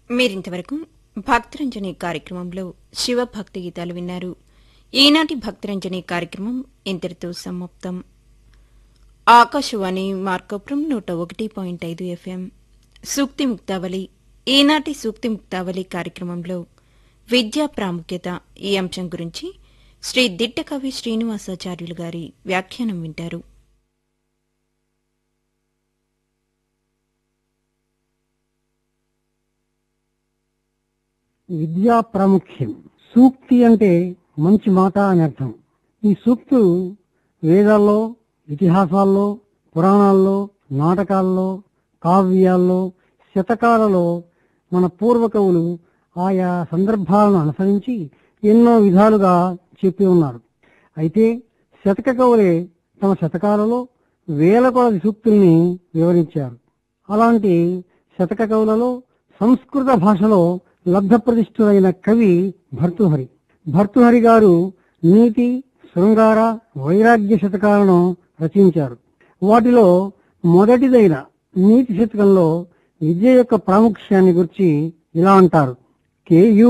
మీరింతవరకు భక్తరంజని కార్యక్రమంలో శివభక్తి గీతాలు విన్నారు ఈనాటి భక్తరంజని కార్యక్రమం ఇంతటితో సమాప్తం ఆకాశవాణి మార్కపురం నూట ఒకటి పాయింట్ ఐదు ఎఫ్ఎం సూక్తి ముక్తావళి ఈనాటి సూక్తి ముక్తావళి కార్యక్రమంలో విద్యా ప్రాముఖ్యత ఈ అంశం గురించి శ్రీ దిట్టకవి శ్రీనివాసాచార్యులు గారి వ్యాఖ్యానం వింటారు విద్యా ప్రాముఖ్యం సూక్తి అంటే మంచి మాట అని అర్థం ఈ సూక్తులు వేదాల్లో ఇతిహాసాల్లో పురాణాల్లో నాటకాల్లో కావ్యాల్లో శతకాలలో మన పూర్వ కవులు ఆయా సందర్భాలను అనుసరించి ఎన్నో విధాలుగా చెప్పి ఉన్నారు అయితే శతక కవులే తమ శతకాలలో వేల కొలది సూక్తుల్ని వివరించారు అలాంటి శతక కవులలో సంస్కృత భాషలో లబ్ధప్రతిష్ఠులైన కవి భర్తృహరి భర్తృహరి గారు నీతి శృంగార వైరాగ్య శతకాలను రచించారు వాటిలో మొదటిదైన నీతి శతకంలో విద్య యొక్క ప్రాముఖ్యాన్ని గురించి ఇలా అంటారు కేయు